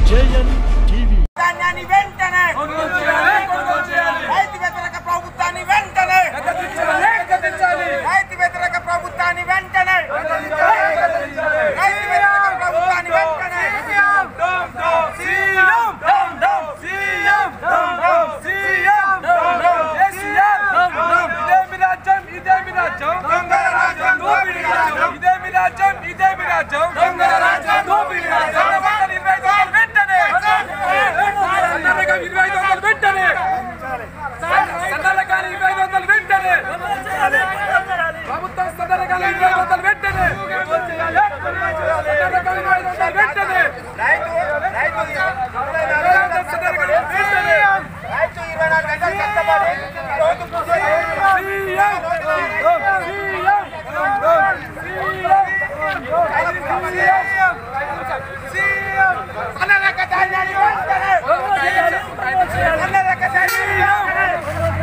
JN TV ధాన్యాన్ని వెంటనే రైతు వ్యతిరేక ప్రభుత్వాన్ని వెంటనే రైతు వ్యతిరేక ప్రభుత్వాన్ని వెంటనే రైతు వ్యతిరేక ప్రభుత్వాన్ని వెంటనే ప్రభుత్వం సందర్భాలు ఇరవై వందలు వెంటనే సందర్భాలు ఇరవై వందలు వెంటనే రైతు రైతు ఇరవై నాలుగు గంటలు కష్టపడి రైతు ఇరవై నాలుగు గంటలు కష్టపడి ఈ రోజు అన్నలక ధాన్యాన్ని వెంటనే అన్నలక ధాన్యాన్ని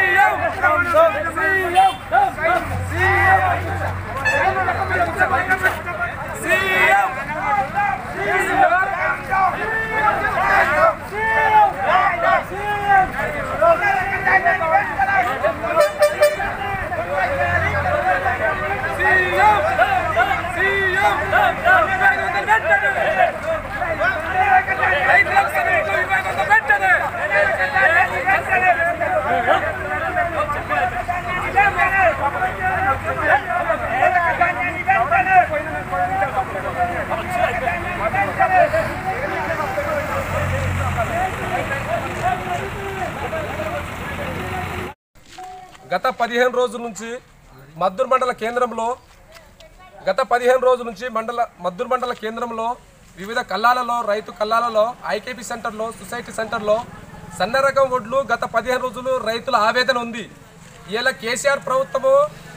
గత పదిహేను రోజుల నుంచి మద్దూరు మండల కేంద్రంలో గత పదిహేను రోజుల నుంచి మండల మద్దూరు మండల కేంద్రంలో వివిధ కల్లాలలో రైతు కల్లాలలో ఐకేపీ సెంటర్లో సొసైటీ సెంటర్లో సన్న రకం వడ్లు గత పదిహేను రోజులు రైతుల ఆవేదన ఉంది ఇలా కేసీఆర్ ప్రభుత్వము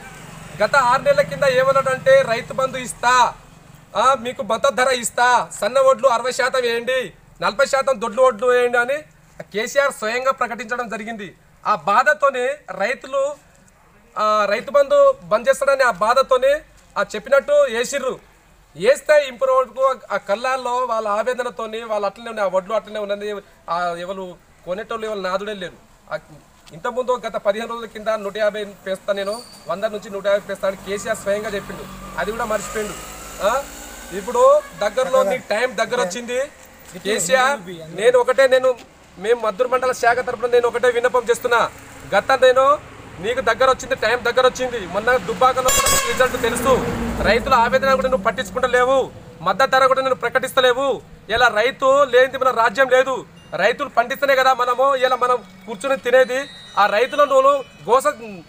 గత ఆరు నెలల కింద ఏమన్నాడంటే రైతు బంధు ఇస్తా ఆ, మీకు మద్దతు ధర ఇస్తా సన్న వడ్లు అరవై శాతం వేయండి నలభై శాతం దొడ్లు వడ్లు వేయండి అని కేసీఆర్ స్వయంగా ప్రకటించడం జరిగింది ఆ బాధతోనే రైతులు ఆ, రైతు బంధు బంద్ చేస్తాడని ఆ బాధతోనే ఆ చెప్పినట్టు వేసిర్రు వేస్తే ఇంపు వరకు ఆ కళ్ళాల్లో వాళ్ళ ఆవేదనతోని వాళ్ళు అట్లనే ఉన్నాయి ఆ వడ్లు అట్లనే ఉన్నది ఆ ఎవరు కొనేటోళ్ళు ఎవరు నాదుడే లేరు ఆ ఇంతకుముందు గత పదిహేను రోజుల కింద నూట యాభై పేస్తా నేను వంద నుంచి నూట యాభై పేస్తాను కేసీఆర్ స్వయంగా చెప్పిండు అది కూడా మర్చిపోయిండు ఆ? ఇప్పుడు దగ్గరలో మీకు టైం దగ్గర వచ్చింది కేసీఆర్ నేను ఒకటే నేను మేము మద్దూరు మండల శాఖ తరపున నేను ఒకటే విన్నపం చేస్తున్నా గత నేను నీకు దగ్గర వచ్చింది టైం దగ్గర వచ్చింది మొన్న దుబ్బాకలో కూడా నీకు రిజల్ట్ తెలుసు రైతుల ఆవేదన కూడా నువ్వు పట్టించుకుంటలేవు మద్దతు ధర కూడా నేను ప్రకటిస్తలేవు ఇలా రైతు లేనిది మన రాజ్యం లేదు రైతులు పండిస్తేనే కదా మనము ఇలా మనం కూర్చుని తినేది ఆ రైతులను నువ్వు గోస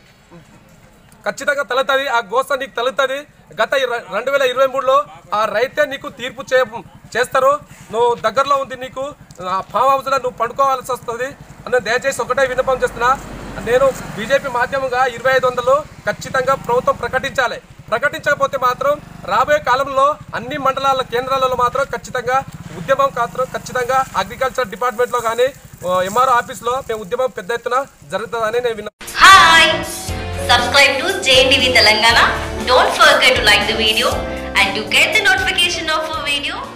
ఖచ్చితంగా తలుతుంది ఆ గోస నీకు తలుతుంది గత ఇర- రెండు వేల ఇరవై మూడులో ఆ రైతే నీకు తీర్పు చే చేస్తారు నువ్వు దగ్గరలో ఉంది నీకు ఆ ఫామ్ హౌస్లో నువ్వు పండుకోవాల్సి వస్తుంది అని దయచేసి ఒకటే విన్నపం చేస్తున్నా నేను బీజేపీ మాధ్యమంగా ఇరవై ఐదు వందలు ఖచ్చితంగా ప్రభుత్వం ప్రకటించాలి ప్రకటించకపోతే మాత్రం రాబోయే కాలంలో అన్ని మండలాల కేంద్రాలలో మాత్రం ఖచ్చితంగా ఉద్యమం మాత్రం ఖచ్చితంగా అగ్రికల్చర్ డిపార్ట్మెంట్లో కానీ ఎంఆర్ఓ ఆఫీస్లో మేము ఉద్యమం పెద్ద ఎత్తున జరుగుతుందని నేను విన్న Hi! Subscribe to JNTV Telangana. Don't forget to like the video and to get the notification of a video,